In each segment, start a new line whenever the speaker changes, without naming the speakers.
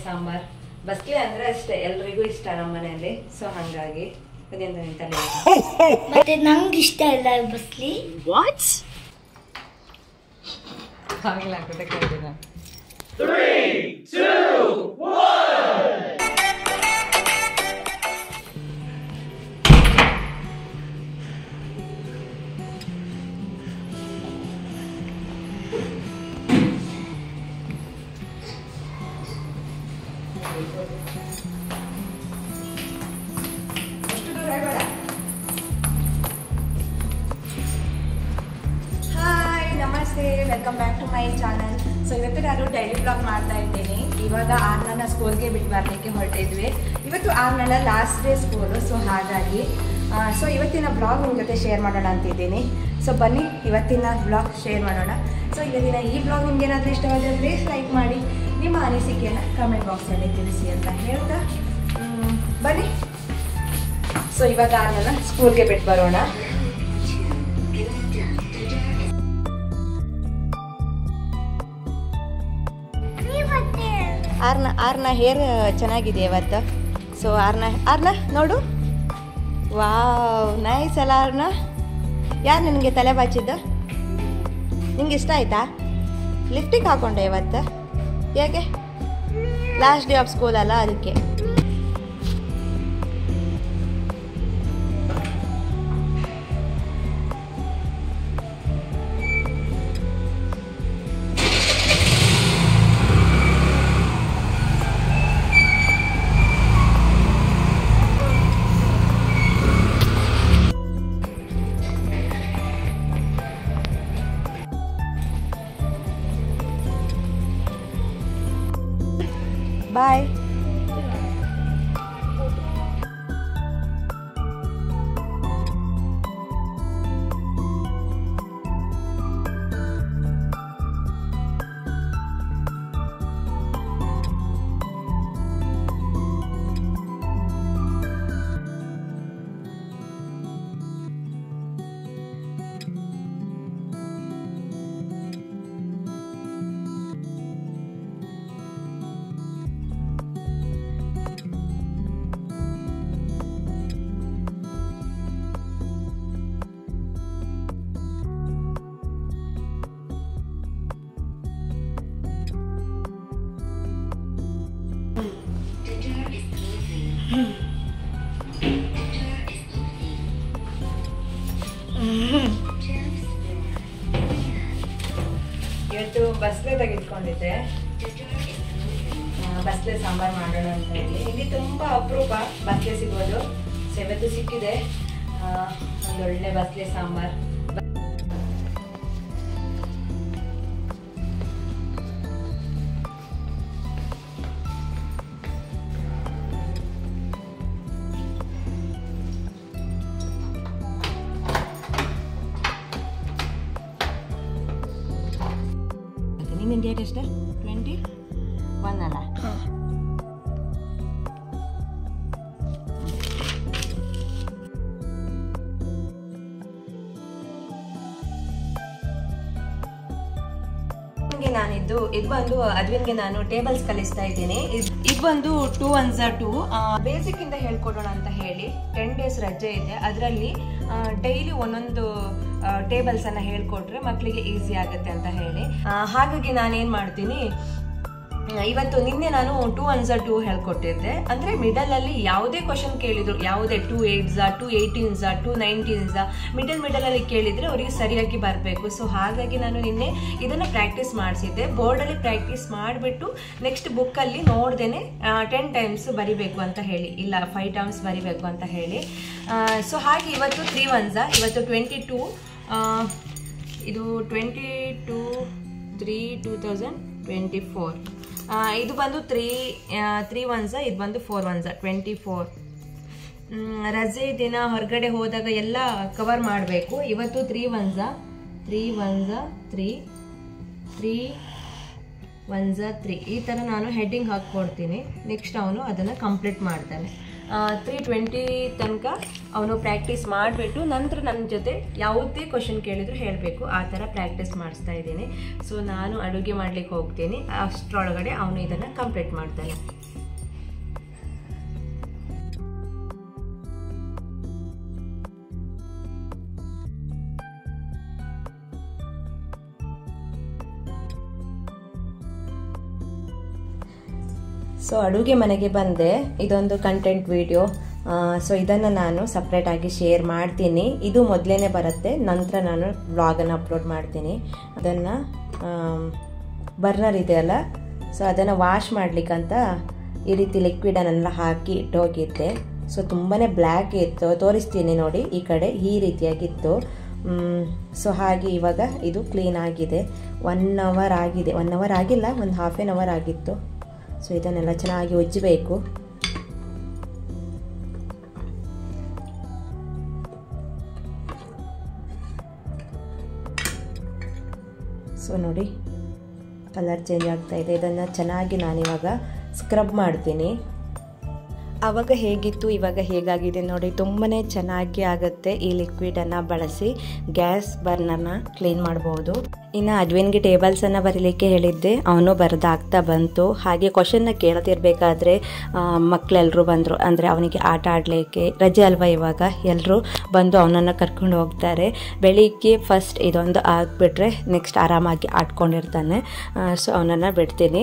ಸಾಂಬಾರ್ ಬಸ್ಲೆ ಅಂದ್ರೆ ಅಷ್ಟೇ ಎಲ್ರಿಗೂ ಇಷ್ಟ ನಮ್ಮ ಮನೆಯಲ್ಲಿ ಸೊ ಹಂಗಾಗಿ ಅದರಿಂದ ನಿನ್ ತಲೆ
ಮತ್ತೆ ನಂಗೆ ಇಷ್ಟ ಇಲ್ಲ ಬಸ್ಲಿ
ಆಗಲ್ಲ ಹಾಕೋದಕ್ಕೆ ಕೇಳಿದೆ ನಾನು
hi namaste welcome back to my channel so ಇವತ್ತು ನಾನು ಡೈಲಿ ಬ್ಲಾಗ್ ಮಾಡ್ತಾ ಇದ್ದೀನಿ ಇವಾಗ ಆರ್ನನ ಸ್ಕೂಲ್ಗೆ ಬಿಟ್ಟು ಬರಲಿಕ್ಕೆ ಹೊರಟಿದ್ವಿ ಇವತ್ತು ಆರ್ನನ ಲಾಸ್ಟ್ ಡೇ ಸ್ಕೂಲು ಸೊ ಹಾಗಾಗಿ ಸೊ ಇವತ್ತಿನ ಬ್ಲಾಗ್ ನಿಮ್ಮ ಜೊತೆ ಶೇರ್ ಮಾಡೋಣ ಅಂತಿದ್ದೀನಿ ಸೊ ಬನ್ನಿ ಇವತ್ತಿನ ಬ್ಲಾಗ್ ಶೇರ್ ಮಾಡೋಣ ಸೊ ಇವತ್ತಿನ ಈ ಬ್ಲಾಗ್ ನಿಮ್ಗೆ ಏನಾದರೂ ಇಷ್ಟವಾದರೆ ಪ್ಲೀಸ್ ಲೈಕ್ ಮಾಡಿ ನಿಮ್ಮ ಅನಿಸಿಕೆಯನ್ನು ಕಮೆಂಟ್ ಬಾಕ್ಸಲ್ಲಿ ತಿಳಿಸಿ ಅಂತ ಹೇಳ್ತಾ ಮ್, ಬನ್ನಿ ಸೊ ಇವಾಗ ಆರ್ನನ ಸ್ಕೂಲ್ಗೆ ಬಿಟ್ಟು ಬರೋಣ ಆರ್ನ ಆರ್ನ ಹೇರ್ ಚೆನ್ನಾಗಿದೆ ಇವತ್ತು ಸೊ ಆರ್ನ ಆರ್ನ ನೋಡು ವಾವ್ ನೈಸ್ ಅಲ್ಲ ಆರ್ನ ಯಾರು ನಿನಗೆ ತಲೆ ಬಾಚಿದ್ದು ನಿಂಗೆ ಇಷ್ಟ ಆಯ್ತಾ ಲಿಫ್ಟಿಗೆ ಹಾಕೊಂಡೆ ಇವತ್ತು ಹೇಗೆ ಲಾಸ್ಟ್ ಡೇ ಆಫ್ ಸ್ಕೂಲ್ ಅಲ್ಲ ಅದಕ್ಕೆ ಬಾಯ್
ಇವತ್ತು ಬಸ್ಲೆ ತೆಗೆದುಕೊಂಡಿದ್ದೆ ಆ, ಬಸ್ಲೆ ಸಾಂಬಾರ್ ಮಾಡೋಣ ಅಂತ ಹೇಳಿ ಇಲ್ಲಿ ತುಂಬಾ ಅಪರೂಪ ಬಸ್ಲೆ ಸಿಗೋದು ಸೊ ಇವತ್ತು ಸಿಕ್ಕಿದೆ ಆ, ಒಂದೊಳ್ಳೆ ಬಸ್ಲೆ ಸಾಂಬಾರ್ ನಿನ್ನ ಡೇಟ್ ಎಷ್ಟು ಟ್ವೆಂಟಿ ಒನ್ ಅಲ್ಲ ನಿಮ್ಗೆ ನಾನಿದ್ದು ಇದು ಬಂದು ಅದ್ವಿನ್ಗೆ ನಾನು ಟೇಬಲ್ಸ್ ಕಲಿಸ್ತಾ ಇದ್ದೀನಿ ಇದ್- ಇದು ಬಂದು two one the two basic ಇಂದ ಹೇಳ್ಕೊಡೋಣ ಅಂತ ಹೇಳಿ ಟೆನ್ ಡೇಸ್ ರಜೆ ಇದೆ ಅದರಲ್ಲಿ ಡೈಲಿ ಒಂದೊಂದು ಟೇಬಲ್ಸ್ ಅನ್ನ ಹೇಳ್ಕೊಟ್ರೆ ಮಕ್ಕಳಿಗೆ ಈಸಿ ಆಗುತ್ತೆ ಅಂತ ಹೇಳಿ ಆ, ಹಾಗಾಗಿ ನಾನೇನ್ ಮಾಡ್ತೀನಿ ಆ, ಇವತ್ತು ನಿನ್ನೆ ನಾನು ಟೂ ಅನ್ಸ ಟೂ ಹೇಳ್ಕೊಟ್ಟಿದ್ದೆ ಅಂದ್ರೆ ಮಿಡಲ್ ಅಲ್ಲಿ ಯಾವುದೇ ಕ್ವಶನ್ ಕೇಳಿದ್ರು ಯಾವುದೇ two eights two eighteens two nineteens middle middle ಅಲ್ಲಿ ಕೇಳಿದ್ರೆ ಅವರಿಗೆ ಸರಿಯಾಗಿ ಬರಬೇಕು ಸೊ ಹಾಗಾಗಿ ನಾನು ನಿನ್ನೆ ಇದನ್ನ ಪ್ರಾಕ್ಟೀಸ್ ಮಾಡಿಸಿದ್ದೆ ಬೋರ್ಡಲ್ಲಿ ಪ್ರಾಕ್ಟೀಸ್ ಮಾಡಿಬಿಟ್ಟು ನೆಕ್ಸ್ಟ್ ಬುಕ್ಕಲ್ಲಿ ನೋಡ್ದೇನೆ ಟೆನ್ ಟೈಮ್ಸ್ ಬರಿಬೇಕು ಅಂತ ಹೇಳಿ ಇಲ್ಲ ಫೈವ್ ಟೈಮ್ಸ್ ಬರಿಬೇಕು ಅಂತ ಹೇಳಿ ಸೊ ಹಾಗೆ ಇವತ್ತು ತ್ರೀ ಒನ್ಸ ಇವತ್ತು ಟ್ವೆಂಟಿ ಟೂ ಇದು twenty two three two thousand twenty four ಇದು ಬಂದು ತ್ರೀ ತ್ರೀ ಒನ್ಸ ಇದು ಬಂದು ಫೋರ್ ಒನ್ಸ ಟ್ವೆಂಟಿ ಫೋರ್ ರಜೆ ದಿನ ಹೊರಗಡೆ ಹೋದಾಗ ಎಲ್ಲ ಕವರ್ ಮಾಡಬೇಕು ಇವತ್ತು three ones three ones three three ones three ಈ ಥರ ನಾನು ಹೆಡ್ಡಿಂಗ್ ಹಾಕ್ಕೊಡ್ತೀನಿ ನೆಕ್ಸ್ಟ್ ಅವನು ಅದನ್ನು ಕಂಪ್ಲೀಟ್ ಮಾಡ್ತಾನೆ ತ್ರೀ ಟ್ವೆಂಟಿ ತನಕ ಅವನು ಪ್ರಾಕ್ಟೀಸ್ ಮಾಡಿಬಿಟ್ಟು ನಂತರ ನನ್ನ ಜೊತೆ ಯಾವುದೇ ಕ್ವಶನ್ ಕೇಳಿದ್ರು ಹೇಳಬೇಕು ಆ ಥರ ಪ್ರಾಕ್ಟೀಸ್ ಮಾಡಿಸ್ತಾ ಇದ್ದೀನಿ ಸೊ ನಾನು ಅಡುಗೆ ಮಾಡ್ಲಿಕ್ಕೆ ಹೋಗ್ತೀನಿ ಅಷ್ಟರೊಳಗಡೆ ಅವನು ಇದನ್ನು ಕಂಪ್ಲೀಟ್ ಮಾಡ್ತಾನೆ ಸೊ ಅಡುಗೆ ಮನೆಗೆ ಬಂದೆ ಇದೊಂದು ಕಂಟೆಂಟ್ ವಿಡಿಯೋ ಸೊ ಇದನ್ನು ನಾನು ಸಪ್ರೇಟಾಗಿ ಶೇರ್ ಮಾಡ್ತೀನಿ ಇದು ಮೊದಲೇ ಬರುತ್ತೆ ನಂತರ ನಾನು ವ್ಲಾಗನ್ನು ಅಪ್ಲೋಡ್ ಮಾಡ್ತೀನಿ ಅದನ್ನು ಬರ್ನರ್ ಇದೆಯಲ್ಲ ಸೊ ಅದನ್ನು ವಾಶ್ ಮಾಡ್ಲಿಕ್ಕಂತ ಈ ರೀತಿ ಲಿಕ್ವಿಡನ್ನೆಲ್ಲ ಹಾಕಿ ಇಟ್ಟೋಗಿದ್ದೆ ಸೊ ತುಂಬಾ ಬ್ಲ್ಯಾಕ್ ಇತ್ತು ತೋರಿಸ್ತೀನಿ ನೋಡಿ ಈ ಕಡೆ ಈ ರೀತಿಯಾಗಿತ್ತು ಸೊ ಹಾಗೆ ಇವಾಗ ಇದು ಕ್ಲೀನ್ ಆಗಿದೆ ಒನ್ ಅವರ್ ಆಗಿದೆ ಒನ್ ಅವರ್ ಆಗಿಲ್ಲ ಒಂದು ಹಾಫ್ ಆನ್ ಅವರ್ ಆಗಿತ್ತು ಸೊ ಇದನ್ನೆಲ್ಲ ಚೆನ್ನಾಗಿ ಉಜ್ಜಬೇಕು ಸೊ ನೋಡಿ ಕಲರ್ ಚೇಂಜ್ ಆಗ್ತಾ ಇದೆ ಇದನ್ನು ಚೆನ್ನಾಗಿ ನಾನಿವಾಗ ಸ್ಕ್ರಬ್ ಮಾಡ್ತೀನಿ ಆವಾಗ ಹೇಗಿತ್ತು ಇವಾಗ ಹೇಗಾಗಿದೆ ನೋಡಿ ತುಂಬಾ ಚೆನ್ನಾಗಿ ಆಗುತ್ತೆ ಈ ಲಿಕ್ವಿಡನ್ನು ಬಳಸಿ ಗ್ಯಾಸ್ ಬರ್ನರ್ನ ಕ್ಲೀನ್ ಮಾಡ್ಬೋದು ಇನ್ನು ಅಡ್ವಿನ್ಗೆ ಟೇಬಲ್ಸನ್ನು ಬರೀಲಿಕ್ಕೆ ಹೇಳಿದ್ದೆ ಅವನು ಬರೆದಾಗ್ತಾ ಬಂತು ಹಾಗೆ ಕ್ವಶನ್ನ ಕೇಳ್ತಿರ್ಬೇಕಾದ್ರೆ ಮಕ್ಕಳೆಲ್ಲರೂ ಬಂದರು ಅಂದರೆ ಅವನಿಗೆ ಆಟ ಆಡಲಿಕ್ಕೆ ರಜೆ ಅಲ್ವಾ ಇವಾಗ ಎಲ್ಲರೂ ಬಂದು ಅವನನ್ನು ಕರ್ಕೊಂಡು ಹೋಗ್ತಾರೆ ಬೆಳಿಗ್ಗೆ ಫಸ್ಟ್ ಇದೊಂದು ಆಗಿಬಿಟ್ರೆ ನೆಕ್ಸ್ಟ್ ಆರಾಮಾಗಿ ಆಡ್ಕೊಂಡಿರ್ತಾನೆ ಸೊ ಅವನನ್ನು ಬಿಡ್ತೀನಿ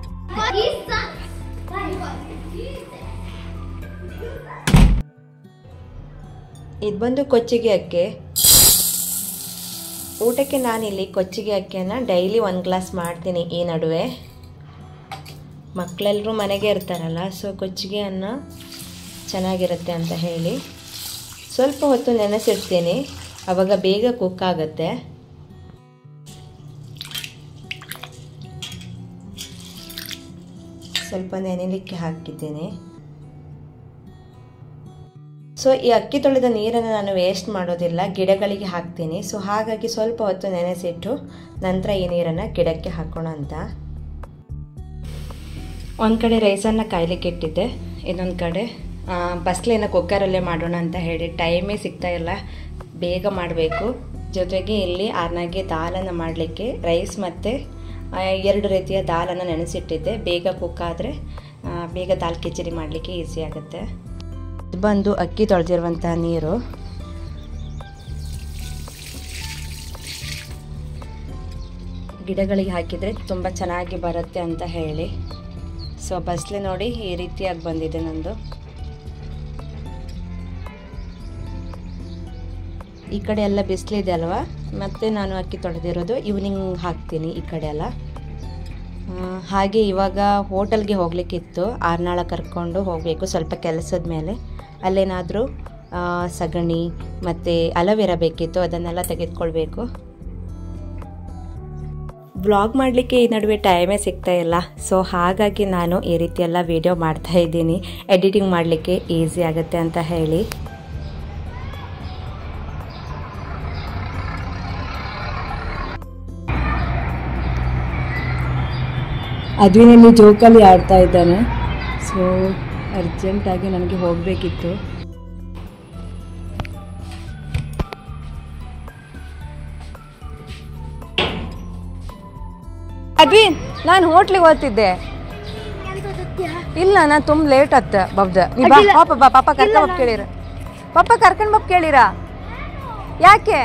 ಇದು ಬಂದು ಕೊಚ್ಚಿಗೆ ಅಕ್ಕಿ ಊಟಕ್ಕೆ ನಾನಿಲ್ಲಿ ಕೊಚ್ಚಿಗೆ ಅಕ್ಕಿಯನ್ನು ಡೈಲಿ ಒಂದು ಗ್ಲಾಸ್ ಮಾಡ್ತೀನಿ ಈ ನಡುವೆ ಮಕ್ಕಳೆಲ್ಲರೂ ಮನೆಗೆ ಇರ್ತಾರಲ್ಲ ಸೊ ಕೊಚ್ಚಿಗೆ ಅನ್ನ ಚೆನ್ನಾಗಿರುತ್ತೆ ಅಂತ ಹೇಳಿ ಸ್ವಲ್ಪ ಹೊತ್ತು ನೆನೆಸಿಡ್ತೀನಿ ಆವಾಗ ಬೇಗ ಕುಕ್ ಆಗುತ್ತೆ ಸ್ವಲ್ಪ ನೆನೆಲಿಕ್ಕೆ ಹಾಕಿದ್ದೀನಿ ಸೊ ಈ ಅಕ್ಕಿ ತೊಳೆದ ನೀರನ್ನು ನಾನು ವೇಸ್ಟ್ ಮಾಡೋದಿಲ್ಲ ಗಿಡಗಳಿಗೆ ಹಾಕ್ತೀನಿ ಸೊ ಹಾಗಾಗಿ ಸ್ವಲ್ಪ ಹೊತ್ತು ನೆನೆಸಿಟ್ಟು ನಂತರ ಈ ನೀರನ್ನು ಗಿಡಕ್ಕೆ ಹಾಕೋಣ ಅಂತ ಒಂದು ಕಡೆ ರೈಸನ್ನು ಕಾಯ್ಲಿಕ್ಕೆ ಇಟ್ಟಿದ್ದೆ ಇನ್ನೊಂದು ಕಡೆ ಬಸ್ಲೆನ ಕುಕ್ಕರಲ್ಲೇ ಮಾಡೋಣ ಅಂತ ಹೇಳಿ ಟೈಮೇ ಸಿಗ್ತಾ ಇಲ್ಲ ಬೇಗ ಮಾಡಬೇಕು ಜೊತೆಗೆ ಇಲ್ಲಿ ಆರ್ನಾಗೆ ದಾಲನ್ನು ಮಾಡಲಿಕ್ಕೆ ರೈಸ್ ಮತ್ತು ಎರಡು ರೀತಿಯ ದಾಲನ್ನು ನೆನೆಸಿಟ್ಟಿದ್ದೆ ಬೇಗ ಕುಕ್ ಆದರೆ ಬೇಗ ದಾಲ್ ಕಿಚಡಿ ಮಾಡಲಿಕ್ಕೆ ಈಸಿ ಆಗುತ್ತೆ ಬಂದು ಅಕ್ಕಿ ತೊಳೆದಿರುವಂತಹ ನೀರು ಗಿಡಗಳಿಗೆ ಹಾಕಿದರೆ ತುಂಬ ಚೆನ್ನಾಗಿ ಬರುತ್ತೆ ಅಂತ ಹೇಳಿ ಸೊ ಬಸ್ಲೆ ನೋಡಿ ಈ ರೀತಿಯಾಗಿ ಬಂದಿದೆ ನಂದು ಈ ಕಡೆ ಎಲ್ಲ ಬಿಸಿಲಿದೆ ಅಲ್ವಾ ಮತ್ತು ನಾನು ಅಕ್ಕಿ ತೊಳೆದಿರೋದು ಈವ್ನಿಂಗ್ ಹಾಕ್ತೀನಿ ಈ ಕಡೆ ಎಲ್ಲ ಹಾಗೆ ಇವಾಗ ಹೋಟೆಲ್ಗೆ ಹೋಗಲಿಕ್ಕಿತ್ತು ಆರ್ನಾಳ ಕರ್ಕೊಂಡು ಹೋಗಬೇಕು ಸ್ವಲ್ಪ ಕೆಲಸದ ಮೇಲೆ ಅಲ್ಲೇನಾದರೂ ಸಗಣಿ ಮತ್ತು ಅಲೋವೆರಾ ಬೇಕಿತ್ತು ಅದನ್ನೆಲ್ಲ ತೆಗೆದುಕೊಳ್ಬೇಕು ವ್ಲಾಗ್ ಮಾಡಲಿಕ್ಕೆ ಈ ನಡುವೆ ಟೈಮೇ ಸಿಗ್ತಾ ಇಲ್ಲ ಸೊ ಹಾಗಾಗಿ ನಾನು ಈ ರೀತಿ ಎಲ್ಲ ವೀಡಿಯೋ ಮಾಡ್ತಾ ಇದ್ದೀನಿ ಎಡಿಟಿಂಗ್ ಮಾಡಲಿಕ್ಕೆ ಈಸಿ ಆಗುತ್ತೆ ಅಂತ ಹೇಳಿ ಅದ್ವಿನಲ್ಲಿ ಜೋಕಲ್ಲಿ ಆಡ್ತಾ ಇದ್ದಾನೆ ಸೊ ಅರ್ಜೆಂಟಾಗಿ ನನಗೆ ಹೋಗಬೇಕಿತ್ತು ಅದ್ವಿನ್ ನಾನು ಹೋಟ್ಲಿಗೆ ಹೋಗ್ತಿದ್ದೆ ಇಲ್ಲ ನಾನು ತುಂಬ ಲೇಟ್ ಆತ ಬಬ್ದ ನೀ ಬಾ ಪಾಪ ಬಾ ಪಾಪ ಕರ್ಕೊಂಡ್ ಬಪ್ ಕೇಳಿರ ಪಾಪ ಕರ್ಕೊಂಡ್ ಬಪ್ ಕೇಳಿರ ಯಾಕೆ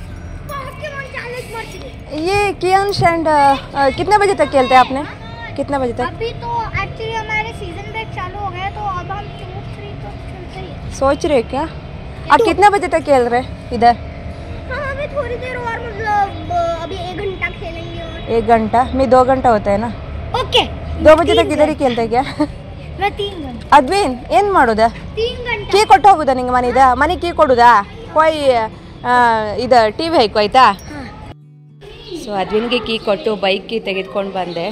ये कियांश एंड कितने बजे तक खेलते हैं आपने कितने बजे तक
अभी तो एक्चुअली हमारे सीजन ब्रेक चालू हो गया तो अब हम टू थ्री तो खेलते ही हैं।
सोच रहे क्या आप कितने बजे तक खेल रहे इधर
हम अभी थोड़ी देर और मतलब अ, अभी एक घंटा खेलेंगे और
एक घंटा मैं दो घंटा होता है ना
ओके
दो बजे तक इधर ही खेलते हैं क्या
मैं तीन घंटा
ಅದ್ವಿನ್ ಏನು ಮಾಡೋದ
तीन घंटा
ಕೀ ಕೊಟ್ಟು ಹೋಗುದಾ ನಿಂಗೆ ಮನೆದ ಮನೆ ಕೀ ಕೊಡುದಾ ಕೊಯ್ ಇದು ಟಿ ವಿ ಹೈಕು ಆಯ್ತಾ ಸೊ ಅದ್ವಿನ್ಗೆ ಕೀ ಕೊಟ್ಟು ಬೈಕ್ ಕೀ ತೆಗೆದುಕೊಂಡು ಬಂದೆ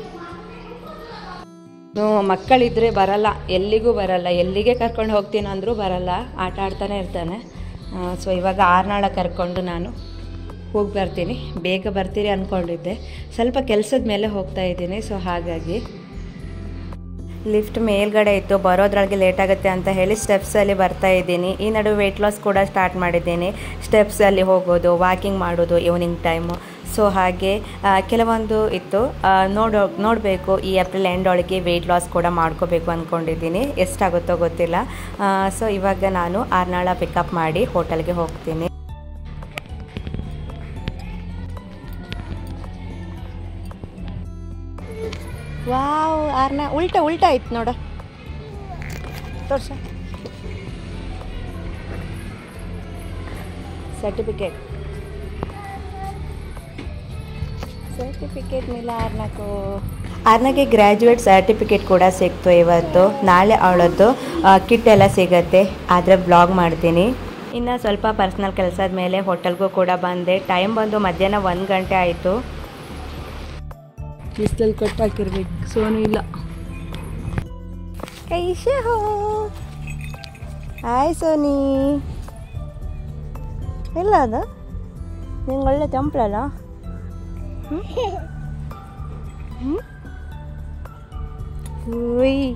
ಮಕ್ಕಳಿದ್ರೆ ಬರಲ್ಲ ಎಲ್ಲಿಗೂ ಬರಲ್ಲ ಎಲ್ಲಿಗೆ ಕರ್ಕೊಂಡು ಹೋಗ್ತೀನಿ ಅಂದರೂ ಬರಲ್ಲ ಆಟ ಆಡ್ತಾನೆ ಇರ್ತಾನೆ ಸೊ ಇವಾಗ ಆರ್ನಾಳ ಕರ್ಕೊಂಡು ನಾನು ಹೋಗಿ ಬರ್ತೀನಿ ಬೇಗ ಬರ್ತೀರಿ ಅಂದ್ಕೊಂಡಿದ್ದೆ ಸ್ವಲ್ಪ ಕೆಲಸದ ಮೇಲೆ ಹೋಗ್ತಾ ಇದ್ದೀನಿ ಸೊ ಹಾಗಾಗಿ ಲಿಫ್ಟ್ ಮೇಲ್ಗಡೆ ಇತ್ತು ಬರೋದ್ರೊಳಗೆ ಲೇಟ್ ಆಗುತ್ತೆ ಅಂತ ಹೇಳಿ ಸ್ಟೆಪ್ಸಲ್ಲಿ ಬರ್ತಾ ಇದ್ದೀನಿ ಈ ನಡುವೆ ವೆಯ್ಟ್ ಲಾಸ್ ಕೂಡ ಸ್ಟಾರ್ಟ್ ಮಾಡಿದ್ದೀನಿ ಸ್ಟೆಪ್ಸಲ್ಲಿ ಹೋಗೋದು ವಾಕಿಂಗ್ ಮಾಡೋದು ಈವ್ನಿಂಗ್ ಟೈಮು ಸೊ ಹಾಗೆ ಆ, ಕೆಲವೊಂದು ಇತ್ತು ಆ, ನೋಡೋ ನೋಡಬೇಕು ಈ ಏಪ್ರಿಲ್ ಎಂಡ್ ಒಳಗೆ ವೆಯ್ಟ್ ಲಾಸ್ ಕೂಡ ಮಾಡ್ಕೋಬೇಕು ಅಂದ್ಕೊಂಡಿದ್ದೀನಿ ಎಷ್ಟಾಗುತ್ತೋ ಗೊತ್ತಿಲ್ಲ ಸೊ ಇವಾಗ ನಾನು ಆರ್ನಾಳ ಪಿಕಪ್ ಮಾಡಿ ಹೋಟೆಲ್ಗೆ ಹೋಗ್ತೀನಿ ವಾವ್ ಆರ್ನ ಉಲ್ಟ ಉಲ್ಟ ಆಯ್ತು ನೋಡ ತೋರ್ಸ ಸರ್ಟಿಫಿಕೇಟ್ ಸರ್ಟಿಫಿಕೇಟ್ ಮೇಲೆ ಆರ್ನಕು ಆರ್ನಗೆ ಗ್ರ್ಯಾಜುಯೇಟ್ ಸರ್ಟಿಫಿಕೇಟ್ ಕೂಡ ಸಿಕ್ತು ಇವತ್ತು ನಾಳೆ ಅವಳದ್ದು ಕಿಟ್ ಎಲ್ಲ ಸಿಗತ್ತೆ ಆದರೆ ಬ್ಲಾಗ್ ಮಾಡ್ತೀನಿ ಇನ್ನು ಸ್ವಲ್ಪ ಪರ್ಸ್ನಲ್ ಕೆಲಸದ ಮೇಲೆ ಹೋಟೆಲ್ಗೂ ಕೂಡ ಬಂದೆ ಟೈಮ್ ಬಂದು ಮಧ್ಯಾಹ್ನ ಒಂದು ಗಂಟೆ ಆಯಿತು
ಬಿಸಿಲಲ್ಲಿ ಕಟ್ಟಾಕಿರ್ಬೇಕು ಸೋನು ಇಲ್ಲ
ಕೈಶೆ ಹೋ ಹಾಯ್ ಸೋನಿ ಇಲ್ಲ ಅದು ನಿಂಗೆ ಒಳ್ಳೆ ತಂಪ್ಲಲ್ಲ ಉಯ್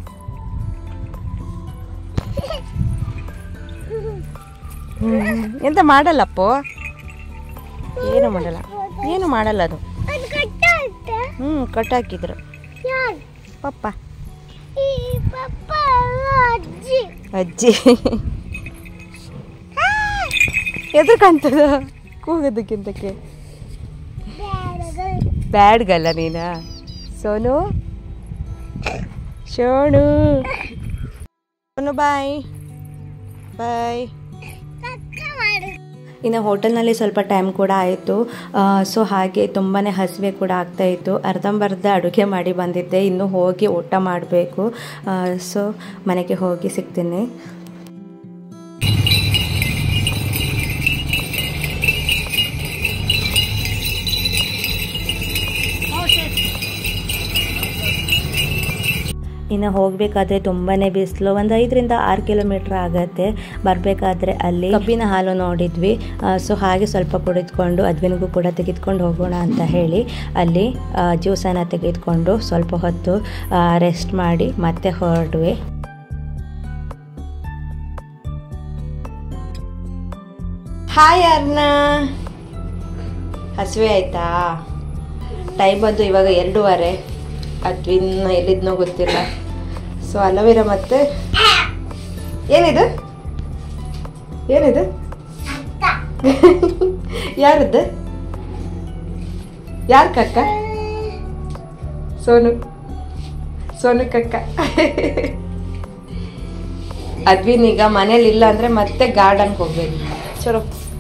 ಹ್ಮ್. ಎಂತ ಮಾಡಲ್ಲಪ್ಪೋ ಏನು ಮಾಡಲ್ಲ ಏನು ಮಾಡಲ್ಲ ಅದು
ಅದು ಕಟ್ಟ ಐತೆ
ಹ್ಞೂ ಕಟ್ಟಾಕಿದ್ರು
ಯಾರು
ಪಪ್ಪ
ಈ ಪಪ್ಪ ಅಜ್ಜಿ
ಅಜ್ಜಿ ಎದಕ್ಕಂತದ ಕೂಗೋದಕ್ಕಿಂತಕ್ಕೆ ಬ್ಯಾಡ್ಗಲ್ಲ ನೀನ ಸೋನು ಶೋಣು ಸೋನು ಬಾಯ್ ಬಾಯ್ ಇನ್ನು ಹೋಟೆಲ್ನಲ್ಲಿ ಸ್ವಲ್ಪ ಟೈಮ್ ಕೂಡ ಆಯಿತು ಸೊ ಹಾಗೆ ತುಂಬಾ ಹಸಿವೆ ಕೂಡ ಆಗ್ತಾಯಿತ್ತು ಅರ್ಧಂಬರ್ಧ ಅಡುಗೆ ಮಾಡಿ ಬಂದಿದ್ದೆ ಇನ್ನು ಹೋಗಿ ಊಟ ಮಾಡಬೇಕು ಸೊ ಮನೆಗೆ ಹೋಗಿ ಸಿಗ್ತೀನಿ ಇನ್ನು ಹೋಗಬೇಕಾದ್ರೆ ತುಂಬಾ ಬಿಸಿಲು ಒಂದು ಐದರಿಂದ ಆರು ಕಿಲೋಮೀಟ್ರ್ ಆಗತ್ತೆ ಬರಬೇಕಾದ್ರೆ ಅಲ್ಲಿ ಕಬ್ಬಿನ ಹಾಲು ನೋಡಿದ್ವಿ ಸೊ ಹಾಗೆ ಸ್ವಲ್ಪ ಕುಡಿದ್ಕೊಂಡು ಅದ್ವಿನಿಗೂ ಕೂಡ ತೆಗೆದುಕೊಂಡು ಹೋಗೋಣ ಅಂತ ಹೇಳಿ ಅಲ್ಲಿ ಜ್ಯೂಸನ್ನು ತೆಗೆದುಕೊಂಡು ಸ್ವಲ್ಪ ಹೊತ್ತು ರೆಸ್ಟ್ ಮಾಡಿ ಮತ್ತೆ ಹೊರಡ್ವಿ ಹಾಯ್ ಅರ್ಣ ಹಸಿವೆ ಆಯ್ತಾ ಟೈಮ್ ಬಂದು ಇವಾಗ ಎರಡೂವರೆ ಅದ್ವಿನ್ ಎಲ್ಲಿದ್ನೋ ಗೊತ್ತಿಲ್ಲ ಸೊ ಅಲೋವೆರಾ ಮತ್ತೆ ಏನಿದು ಏನಿದು ಯಾರದ್ದು ಯಾರ ಕಕ್ಕ ಸೋನು ಸೋನು ಕಕ್ಕ ಅದ್ವಿನ್ ಈಗ ಮನೇಲಿ ಇಲ್ಲ ಅಂದ್ರೆ ಮತ್ತೆ ಗಾರ್ಡನ್ಗೆ ಹೋಗ್ಬೇಕು ಚಲೋ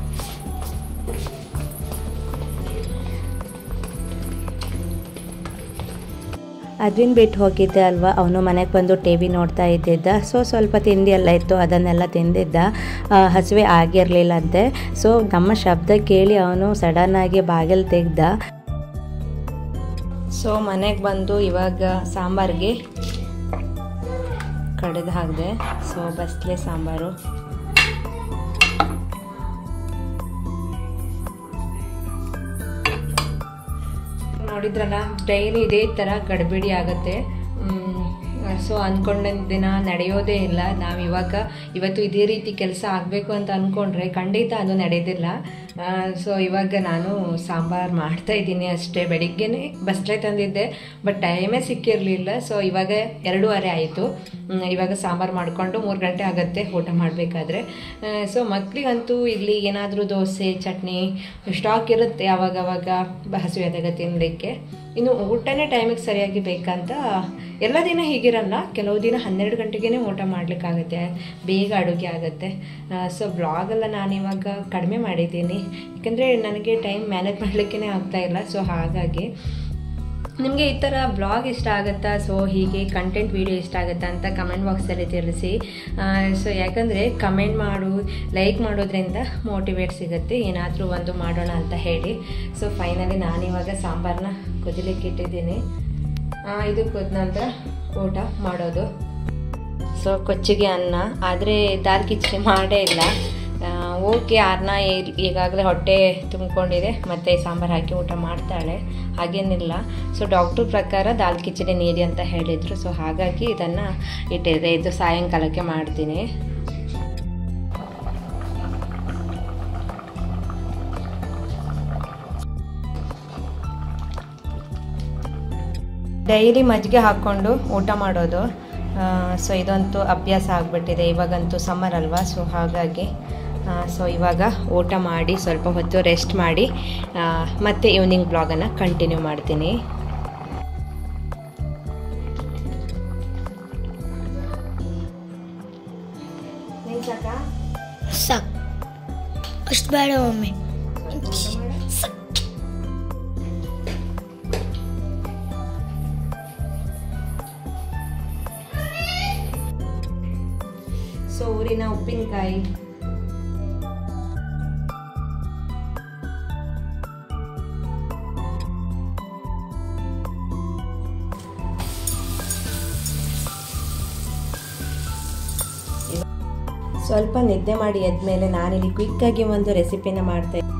ಅದ್ವಿನ್ ಬಿಟ್ಟು ಹೋಗಿದ್ದೆ ಅಲ್ವಾ ಅವನು ಮನೆಗೆ ಬಂದು ಟಿ ವಿ ನೋಡ್ತಾ ಇದ್ದಿದ್ದ ಸೊ ಸ್ವಲ್ಪ ತಿಂಡಿ ಎಲ್ಲ ಇತ್ತು ಅದನ್ನೆಲ್ಲ ತಿಂದಿದ್ದ ಆ, ಹಸಿವೆ ಆಗಿರಲಿಲ್ಲಂತೆ ಸೊ ನಮ್ಮ ಶಬ್ದ ಕೇಳಿ ಅವನು ಸಡನ್ನಾಗಿ ಬಾಗಿಲು ತೆಗ್ದ ಸೊ ಮನೆಗೆ ಬಂದು ಇವಾಗ ಸಾಂಬಾರಿಗೆ ಕಡೆದು ಹಾಕಿದೆ ಸೊ ಬಸ್ಲೆ ಸಾಂಬಾರು ನೋಡಿದ್ರಲ್ಲ ಡೈಲಿ ಇದೇ ಥರ ಗಡಿಬಿಡಿ ಆಗುತ್ತೆ ಸೊ ಅಂದ್ಕೊಂಡಿದ್ದ ದಿನ ನಡೆಯೋದೇ ಇಲ್ಲ ನಾವು ಇವಾಗ ಇವತ್ತು ಇದೇ ರೀತಿ ಕೆಲಸ ಆಗಬೇಕು ಅಂತ ಅಂದ್ಕೊಂಡ್ರೆ ಖಂಡಿತ ಅದು ನಡೆಯೋದಿಲ್ಲ ಸೊ ಇವಾಗ ನಾನು ಸಾಂಬಾರು ಮಾಡ್ತಾ ಇದ್ದೀನಿ ಅಷ್ಟೇ ಬೆಳಿಗ್ಗೆನೇ ಬಸ್ಲೆ ತಂದಿದ್ದೆ ಬಟ್ ಟೈಮೇ ಸಿಕ್ಕಿರಲಿಲ್ಲ ಸೊ ಇವಾಗ ಎರಡೂವರೆ ಆಯಿತು ಇವಾಗ ಸಾಂಬಾರು ಮಾಡಿಕೊಂಡು ಮೂರು ಗಂಟೆ ಆಗುತ್ತೆ ಊಟ ಮಾಡಬೇಕಾದ್ರೆ ಸೊ ಮಕ್ಕಳಿಗಂತೂ ಇಲ್ಲಿ ಏನಾದರೂ ದೋಸೆ ಚಟ್ನಿ ಸ್ಟಾಕ್ ಇರುತ್ತೆ ಅವಾಗವಾಗ ಹಸಿವಾದಾಗ ತಿನ್ನಲಿಕ್ಕೆ ಇನ್ನು ಊಟನೇ ಟೈಮಿಗೆ ಸರಿಯಾಗಿ ಬೇಕಂತ ಎಲ್ಲ ದಿನ ಹೀಗಿರಲ್ಲ ಕೆಲವು ದಿನ ಹನ್ನೆರಡು ಗಂಟೆಗೇ ಊಟ ಮಾಡಲಿಕ್ಕಾಗತ್ತೆ ಬೇಗ ಅಡುಗೆ ಆಗುತ್ತೆ ಸೊ ಬ್ಲಾಗೆಲ್ಲ ನಾನು ಇವಾಗ ಕಡಿಮೆ ಮಾಡಿದ್ದೀನಿ ಯಾಕೆಂದರೆ ನನಗೆ ಟೈಮ್ ಮ್ಯಾನೇಜ್ ಮಾಡಲಿಕ್ಕೇ ಆಗ್ತಾ ಇಲ್ಲ ಸೊ ಹಾಗಾಗಿ ನಿಮಗೆ ಈ ಥರ ಬ್ಲಾಗ್ ಇಷ್ಟ ಆಗುತ್ತಾ ಸೊ ಹೀಗೆ ಕಂಟೆಂಟ್ ವೀಡಿಯೋ ಇಷ್ಟ ಆಗುತ್ತಾ ಅಂತ ಕಮೆಂಟ್ ಬಾಕ್ಸಲ್ಲಿ ತಿಳಿಸಿ ಸೊ ಯಾಕಂದರೆ ಕಮೆಂಟ್ ಮಾಡು ಲೈಕ್ ಮಾಡೋದ್ರಿಂದ ಮೋಟಿವೇಟ್ ಸಿಗುತ್ತೆ ಏನಾದರೂ ಒಂದು ಮಾಡೋಣ ಅಂತ ಹೇಳಿ ಸೊ ಫೈನಲಿ ನಾನಿವಾಗ ಸಾಂಬಾರನ್ನ ಕುದಿಲಿಕ್ಕೆ ಇಟ್ಟಿದ್ದೀನಿ ಆ, ಇದು ಕುದ ನಂತರ ಊಟ ಮಾಡೋದು ಸೊ ಕೊಚ್ಚಿಗೆ ಅನ್ನ ಆದರೆ ದಾಲ್ ಕಿಚಡಿ ಮಾಡೇ ಇಲ್ಲ ಓಕೆ ಅನ್ನ ಈಗಾಗಲೇ ಹೊಟ್ಟೆ ತುಂಬಿಕೊಂಡಿದೆ ಮತ್ತು ಸಾಂಬಾರು ಹಾಕಿ ಊಟ ಮಾಡ್ತಾಳೆ ಹಾಗೇನಿಲ್ಲ ಸೊ ಡಾಕ್ಟ್ರ್ ಪ್ರಕಾರ ದಾಲ್ ಕಿಚಡಿ ನೀಡಿ ಅಂತ ಹೇಳಿದರು ಸೊ ಹಾಗಾಗಿ ಇದನ್ನು ಇಟ್ಟಿದೆ ಇದು ಸಾಯಂಕಾಲಕ್ಕೆ ಮಾಡ್ತೀನಿ ಡೈಲಿ ಮಜ್ಜಿಗೆ ಹಾಕ್ಕೊಂಡು ಊಟ ಮಾಡೋದು ಸೊ ಇದಂತೂ ಅಭ್ಯಾಸ ಆಗಿಬಿಟ್ಟಿದೆ ಇವಾಗಂತೂ ಸಮ್ಮರ್ ಅಲ್ವಾ ಸೊ ಹಾಗಾಗಿ ಸೊ ಇವಾಗ ಊಟ ಮಾಡಿ ಸ್ವಲ್ಪ ಹೊತ್ತು ರೆಸ್ಟ್ ಮಾಡಿ ಆ, ಮತ್ತೆ ಈವ್ನಿಂಗ್ ಬ್ಲಾಗನ್ನು ಕಂಟಿನ್ಯೂ ಮಾಡ್ತೀನಿ
ನೀನ್ ಸಾಕ
ಸಾಕು ಅಷ್ಟು ಬೇಡ ಒಮ್ಮೆ
ಸೊ ಊರಿನ ಉಪ್ಪಿನಕಾಯಿ ಸ್ವಲ್ಪ ನಿದ್ದೆ ಮಾಡಿ ಎದ್ಮೇಲೆ ನಾನಿಲ್ಲಿ ಕ್ವಿಕ್ಕಾಗಿ ಒಂದು ರೆಸಿಪಿನ ಮಾಡ್ತಾ ಇದ್ದೆ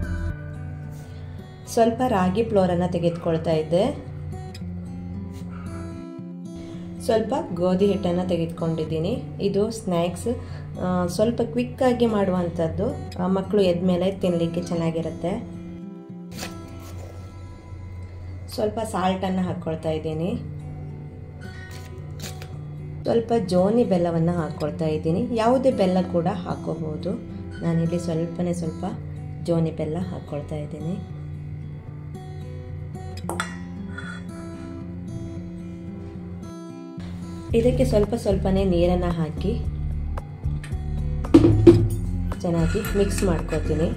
ಸ್ವಲ್ಪ ರಾಗಿ ಫ್ಲೋರನ್ನು ತೆಗೆದುಕೊಳ್ತಾ ಇದ್ದೆ ಸ್ವಲ್ಪ ಗೋಧಿ ಹಿಟ್ಟನ್ನು ತೆಗೆದುಕೊಂಡಿದ್ದೀನಿ ಇದು ಸ್ನ್ಯಾಕ್ಸ್ ಸ್ವಲ್ಪ ಕ್ವಿಕ್ಕಾಗಿ ಮಾಡುವಂಥದ್ದು ಮಕ್ಕಳು ಎದ್ಮೇಲೆ ತಿನ್ನಲಿಕ್ಕೆ ಚೆನ್ನಾಗಿರುತ್ತೆ ಸ್ವಲ್ಪ ಸಾಲ್ಟನ್ನು ಹಾಕ್ಕೊಳ್ತಾ ಇದ್ದೀನಿ ಸ್ವಲ್ಪ ಜೋನಿ ಬೆಲ್ಲವನ್ನು ಹಾಕ್ಕೊಳ್ತಾ ಇದ್ದೀನಿ ಯಾವುದೇ ಬೆಲ್ಲ ಕೂಡ ಹಾಕೋಬಹುದು ನಾನಿಲ್ಲಿ ಸ್ವಲ್ಪನೇ ಸ್ವಲ್ಪ ಜೋನಿ ಬೆಲ್ಲ ಹಾಕ್ಕೊಳ್ತಾ ಇದ್ದೀನಿ ಇದಕ್ಕೆ ಸ್ವಲ್ಪ ಸ್ವಲ್ಪನೇ ನೀರನ್ನು ಹಾಕಿ ಚೆನ್ನಾಗಿ ಮಿಕ್ಸ್ ಮಾಡ್ಕೊತೀನಿ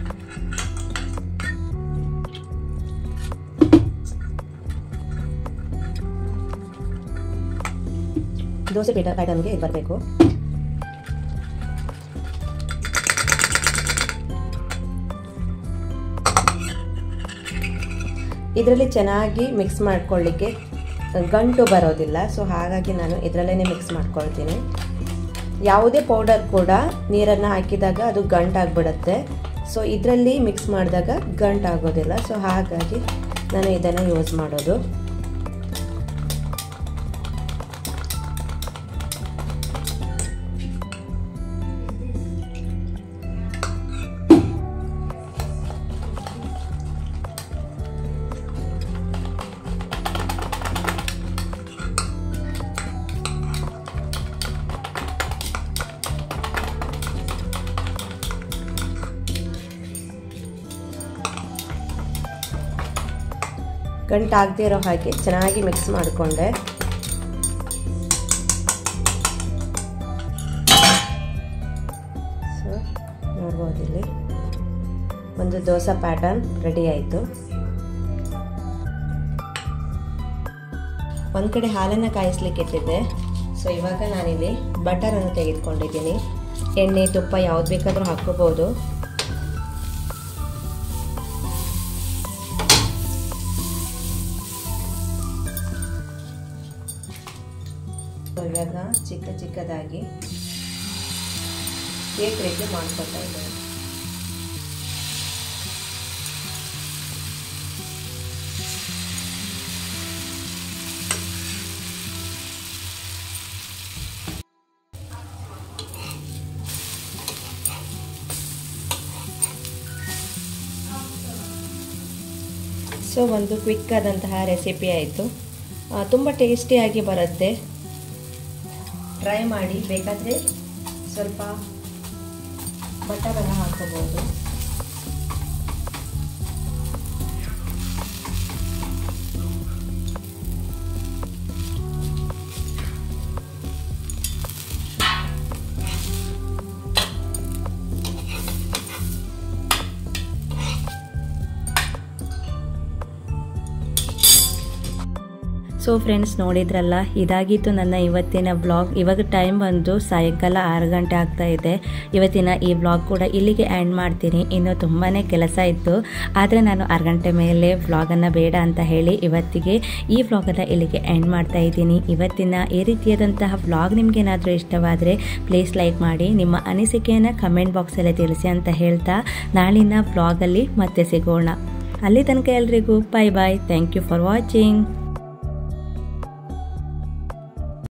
ದೋಸೆ ಪೀಠ ಪ್ಯಾಟರ್ನ್ಗೆ ಇದು ಬರಬೇಕು ಇದರಲ್ಲಿ ಚೆನ್ನಾಗಿ ಮಿಕ್ಸ್ ಮಾಡ್ಕೊಳ್ಳಿಕ್ಕೆ ಗಂಟು ಬರೋದಿಲ್ಲ ಸೊ ಹಾಗಾಗಿ ನಾನು ಇದರಲ್ಲೇ ಮಿಕ್ಸ್ ಮಾಡ್ಕೊಳ್ತೀನಿ ಯಾವುದೇ ಪೌಡರ್ ಕೂಡ ನೀರನ್ನು ಹಾಕಿದಾಗ ಅದು ಗಂಟಾಗ್ಬಿಡುತ್ತೆ ಸೊ ಇದರಲ್ಲಿ ಮಿಕ್ಸ್ ಮಾಡಿದಾಗ ಗಂಟಾಗೋದಿಲ್ಲ ಸೊ ಹಾಗಾಗಿ ನಾನು ಇದನ್ನು ಯೂಸ್ ಮಾಡೋದು ಗಂಟಾಗದೇ ಇರೋ ಹಾಗೆ ಚೆನ್ನಾಗಿ ಮಿಕ್ಸ್ ಮಾಡಿಕೊಂಡೆ ಸೊ ನೋಡ್ಬೋದು ಇಲ್ಲಿ ಒಂದು ದೋಸೆ ಪ್ಯಾಟರ್ನ್ ರೆಡಿ ಆಯಿತು ಒಂದು ಕಡೆ ಹಾಲನ್ನು ಕಾಯಿಸ್ಲಿಕ್ಕೆ ಇಟ್ಟಿದ್ದೆ ಸೊ ಇವಾಗ ನಾನಿಲ್ಲಿ ಬಟರನ್ನು ತೆಗೆದುಕೊಂಡಿದ್ದೀನಿ ಎಣ್ಣೆ ತುಪ್ಪ ಯಾವ್ದು ಬೇಕಾದರೂ ಹಾಕೋಬೋದು ಇವಾಗ ಚಿಕ್ಕ ಚಿಕ್ಕದಾಗಿ ಕೇಕ್ ರೀತಿ ಮಾಡ್ಕೊತಾ ಇದ್ದೇನೆ ಸೊ ಒಂದು ಕ್ವಿಕ್ ಆದಂತಹ ರೆಸಿಪಿ ಆಯಿತು ತುಂಬ ಟೇಸ್ಟಿಯಾಗಿ ಬರುತ್ತೆ ಟ್ರೈ ಮಾಡಿ ಬೇಕಾದರೆ ಸ್ವಲ್ಪ ಬಟರನ್ನು ಹಾಕೋಬೋದು ಸೊ ಫ್ರೆಂಡ್ಸ್ ನೋಡಿದ್ರಲ್ಲ ಇದಾಗಿತ್ತು ನನ್ನ ಇವತ್ತಿನ ಬ್ಲಾಗ್ ಇವಾಗ ಟೈಮ್ ಬಂದು ಸಾಯಂಕಾಲ ಆರು ಗಂಟೆ ಆಗ್ತಾ ಇದೆ ಇವತ್ತಿನ ಈ ಬ್ಲಾಗ್ ಕೂಡ ಇಲ್ಲಿಗೆ ಆ್ಯಂಡ್ ಮಾಡ್ತೀನಿ ಇನ್ನು ತುಂಬಾ ಕೆಲಸ ಇತ್ತು ಆದರೆ ನಾನು ಆರು ಗಂಟೆ ಮೇಲೆ ವ್ಲಾಗನ್ನು ಬೇಡ ಅಂತ ಹೇಳಿ ಇವತ್ತಿಗೆ ಈ ವ್ಲಾಗನ್ನು ಇಲ್ಲಿಗೆ ಎಂಡ್ ಮಾಡ್ತಾ ಇದ್ದೀನಿ ಇವತ್ತಿನ ಈ ರೀತಿಯಾದಂತಹ ವ್ಲಾಗ್ ನಿಮಗೇನಾದರೂ ಇಷ್ಟವಾದರೆ ಪ್ಲೀಸ್ ಲೈಕ್ ಮಾಡಿ ನಿಮ್ಮ ಅನಿಸಿಕೆಯನ್ನು ಕಮೆಂಟ್ ಬಾಕ್ಸಲ್ಲಿ ತಿಳಿಸಿ ಅಂತ ಹೇಳ್ತಾ ನಾಳಿನ ವ್ಲಾಗಲ್ಲಿ ಮತ್ತೆ ಸಿಗೋಣ ಅಲ್ಲಿ ತನಕ ಎಲ್ರಿಗೂ bye bye thank you for watching